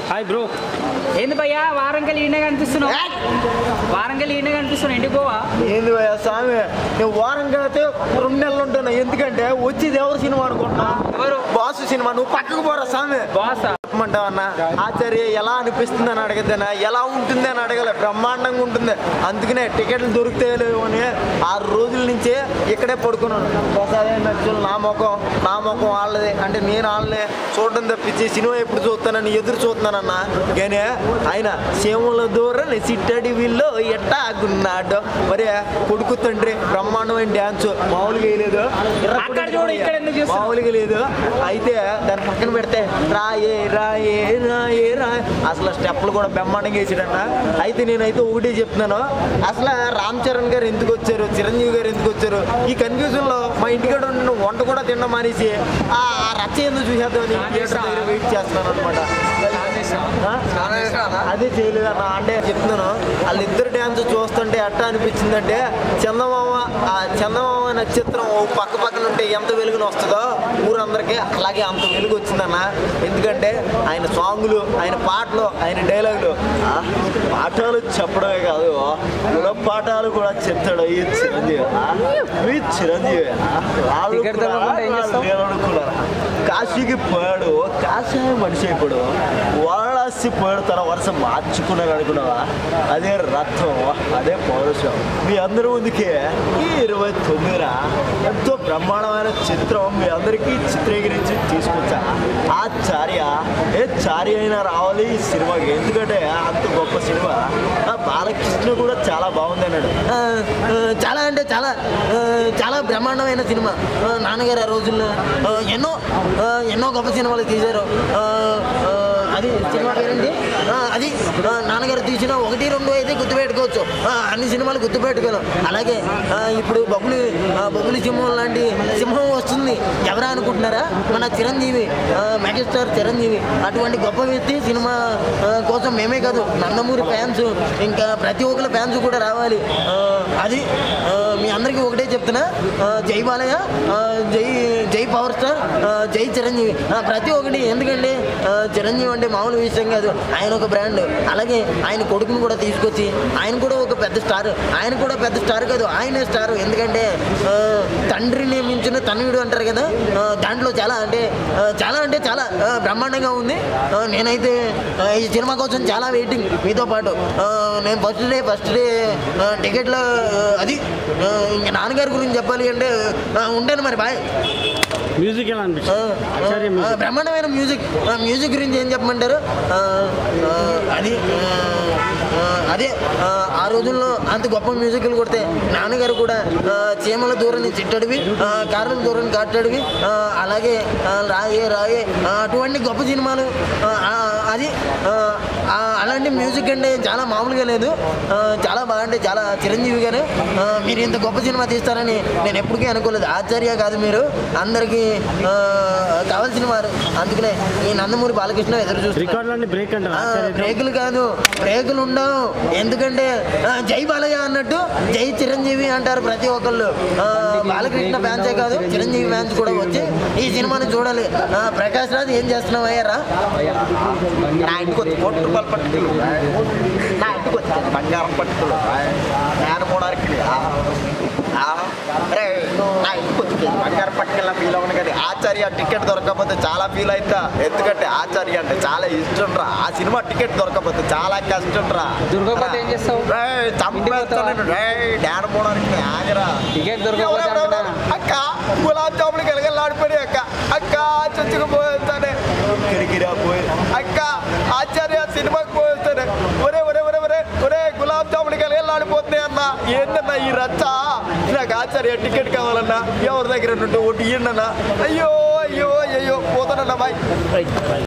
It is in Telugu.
హాయ్ బ్రో ఏంది భయ్యా వారంకెళ్ళి ఈయన కనిపిస్తున్నావు వారంకెళ్ళి ఈయన కనిపిస్తున్నావు ఇంటికి పోవా ఏంది భయ్యా స్వామి నేను వారం అయితే రెండు నెలలు ఉంటాను ఎందుకంటే వచ్చేది ఎవరు సినిమా అనుకుంటున్నా ఎవరు బాసు సినిమా నువ్వు పక్కకు పోరా స్వామి బాసా చెప్పమంటావన్నా ఆచార్య ఎలా అనిపిస్తుంది అని అడగద్దనా ఎలా ఉంటుంది అని అడగలే బ్రహ్మాండంగా ఉంటుంది అందుకనే టికెట్లు దొరికితే లేవు అని ఆరు రోజుల నుంచే ఇక్కడే పడుకున్నాను ఒకసారి నచ్చులు నా ముఖం నా ముఖం వాళ్ళది అంటే నేను వాళ్ళని చూడడం తప్పించి సినిమా ఎప్పుడు చూస్తానని ఎదురు చూస్తున్నానన్న కానీ ఆయన సీమల దూరం సిట్టడి వీళ్ళు ఎట్టాగున్నాడు మరి కొడుకు తండ్రి బ్రహ్మాండమైన డ్యాన్స్ మామూలుగా వేయలేదు అక్కడ చూడు, ఇక్కడ ఎందుకు చేస్తున్నావు? మామూలుగా లేదు అయితే దాని పక్కన పెడితే రాయే రాయే రాయే రాయే అసలు స్టెప్లు కూడా బ్రహ్మాండంగా వేసాడన్న అయితే నేనైతే ఒకటే చెప్తున్నాను అసలు రామ్ చరణ్ గారు ఎందుకు వచ్చారు చిరంజీవి గారు ఎందుకు వచ్చారు ఈ కన్ఫ్యూజన్ లో మా ఇంటికాడ ఉన్న వంట కూడా తినడం మానేసి ఆ ఆ రచ్చ ఎందుకు చూసేద్దామని థియేటర్ దగ్గర వెయిట్ చేస్తున్నాను అనమాట అదే చేయలేదన్న అంటే చెప్తున్నాను వాళ్ళిద్దరు డ్యాన్స్ చూస్తుంటే ఎట్టా అనిపించిందంటే చందమామ ఆ చందమామ నక్షత్రం ఓ పక్క పక్కన ఉంటే ఎంత వెలుగును వస్తుందో ఊరందరికీ అలాగే అంత వెలుగు వచ్చిందన్న ఎందుకంటే ఆయన సాంగులు ఆయన పాటలు ఆయన డైలాగులు ఆ, పాఠాలు చెప్పడమే కాదు గుణ పాఠాలు కూడా చెప్తాడు ఈ చిరంజీవి ఆ, ఈ చిరంజీవి ఆ, వాళ్ళు టికెట్ కూడా దొరకకుండా ఏం చేస్తావు? నేను అనుకున్నారా కాశీకి పోయాడు కాషాయం మనిషి అయిపోయాడు వారణాసి పోయాడు తన వరుస మార్చుకున్నాడు అనుకున్నావా అదే రథం అదే పౌరుషం మీ అందరి ముందుకే ఈ ఇరవై తొమ్మిదిన ఎంతో బ్రహ్మాండమైన చిత్రం మీ అందరికీ చిత్రీకరించి తీసుకొచ్చా ఆ చార్య ఏ చార్య అయినా రావాలి ఈ సినిమాకి ఎందుకంటే అంత గొప్ప సినిమా ఆ బాలకృష్ణ కూడా చాలా బాగుంది అన్నాడు ఆ, ఆ, చాలా అంటే చాలా ఆ, చాలా బ్రహ్మాండమైన సినిమా ఆ, నాన్నగారు ఆ రోజుల్లో ఆ, ఎన్నో ఆ, ఎన్నో గొప్ప సినిమాలు తీశారు ఆ, ఆ, అది సినిమా పేరేంటి ఆ, అది ఆ, నాన్నగారు తీసిన ఒకటి రెండు అయితే గుర్తుపెట్టుకోవచ్చు ఆ, అన్ని సినిమాలు గుర్తుపెట్టుకోను అలాగే ఆ, ఇప్పుడు బొబ్బులి ఆ, బొబ్బులి సింహం లాంటి సింహం వస్తుంది ఎవరా అనుకుంటున్నారా మన చిరంజీవి ఆ, మెగాస్టార్ చిరంజీవి అటువంటి గొప్ప వ్యక్తి సినిమా ఆ, కోసం మేమే కాదు నందమూరి ఫ్యాన్స్ ఇంకా ప్రతి ఒక్కరి ఫ్యాన్స్ కూడా రావాలి ఆ, అది ఆ, మీ అందరికీ ఒకటే చెప్తున్నా ఆ, జై బాలయ్య ఆ, జై జై పవర్ స్టార్ ఆ, జై చిరంజీవి ఆ, ప్రతి ఒక్కటి ఎందుకంటే ఆ, చిరంజీవి అంటే మామూలు విషయం కాదు ఆయన ఒక బ్రాండ్ అలాగే ఆయన కొడుకుని కూడా తీసుకొచ్చి ఆయన కూడా ఒక పెద్ద స్టార్ ఆయన కూడా పెద్ద స్టార్ కాదు ఆయనే స్టార్ ఎందుకంటే ఆ, తండ్రిని మించిన తనయుడు అంటారు కదా ఆ, దాంట్లో చాలా అంటే ఆ, చాలా అంటే చాలా ఆ, బ్రహ్మాండంగా ఉంది ఆ, నేనైతే ఆ, ఈ సినిమా కోసం చాలా వెయిటింగ్ మీతో పాటు ఆ, నేను ఫస్ట్ డే ఫస్ట్ డే టికెట్లో అది ఆ, ఇంక నాన్నగారి గురించి చెప్పాలి అంటే ఆ, ఉంటాను మరి బాయ్ మ్యూజిక్ ఎలా ఆ, అనిపించింది ఆచార్య ఆ, మ్యూజిక్ బ్రహ్మాండమైన మ్యూజిక్ ఆ, మ్యూజిక్ గురించి ఏం చెప్పమంటారు ఆ, ఆ, అది ఆ, ఆ, అదే ఆ, ఆ రోజుల్లో అంత గొప్ప మ్యూజిక్లు కొడితే నాన్నగారు కూడా ఆ, చీమల దూరం చిట్టడివి ఆ, కారణం దూరం కాటడివి ఆ, అలాగే ఆ, రాయే రాయే ఆ, అటువంటి గొప్ప సినిమాలు ఆ, ఆ, అది ఆ, ఆ, అలాంటి మ్యూజిక్ అంటే చాలా మామూలుగా లేదు ఆ, చాలా బాగా అంటే చాలా చిరంజీవి గారు ఆ, మీరు ఇంత గొప్ప సినిమా తీస్తారని నేను ఎప్పటికీ అనుకోలేదు ఆచార్య కాదు మీరు అందరికీ ఆ, కావాల్సిన వారు అందుకనే ఈ నందమూరి బాలకృష్ణ ఎదురు చూస్తున్నారు రికార్డులన్నీ బ్రేక్ అంటారు ఆ, ఆచార్య బ్రేకులు కాదు బ్రేకులు ఉండవు ఎందుకంటే ఆ, జై బాలయ్య అన్నట్టు జై చిరంజీవి అంటారు ప్రతి ఒక్కళ్ళు ఆ, బాలకృష్ణ ఫ్యాన్సే కాదు చిరంజీవి ఫ్యాన్స్ కూడా వచ్చి ఈ సినిమాని చూడాలి ఆ, ప్రకాష్ రాజ్ ఏం చేస్తున్నావు అయ్యారా నా ఇంటికి వచ్చి కోటి రూపాయలు పట్టుకులు నా ఇంటికి వచ్చి బంగారం పట్టుకులు నేను మూడానికి అరే నా ఇంటికి వచ్చి బంగారం పట్టుకెళ్ళిన ఫీల్ అవ్వను కానీ ఆచార్య టికెట్ దొరకకపోతే చాలా ఫీల్ అవుతా ఎందుకంటే ఆచార్య అంటే చాలా ఇష్టం రా ఆ సినిమా టికెట్ దొరకకపోతే చాలా కష్టం రా దొరకకపోతే ఏం చేస్తావు? రేయ్, చంపేస్తాను రేయ్, డాన్ పోవడానికి ఆగరా టికెట్ దొరకకపోతే ఎవరెవరెవరు? అంటున్నా. అక్క గులాబ్ జాములు గెలగలాడిపోయి అక్క అక్క చచ్చుకుపోతానే ఇక్కడికి పోయి అక్క ఆచార్య సినిమాకి పోతానే ఒరే ఒరే ఒరే ఒరే ఒరే గులాబ్ జాములు గెలగలాడిపోతున్నాయి అన్న ఏంటన్నా ఈ రచ్చ నాకు ఆచార్య టికెట్ కావాలన్నా ఎవరి దగ్గర నుండి ఒకటి ఇయ్యండి అన్న అయ్యో అయ్యో అయ్యో పోతానన్నా బాయ్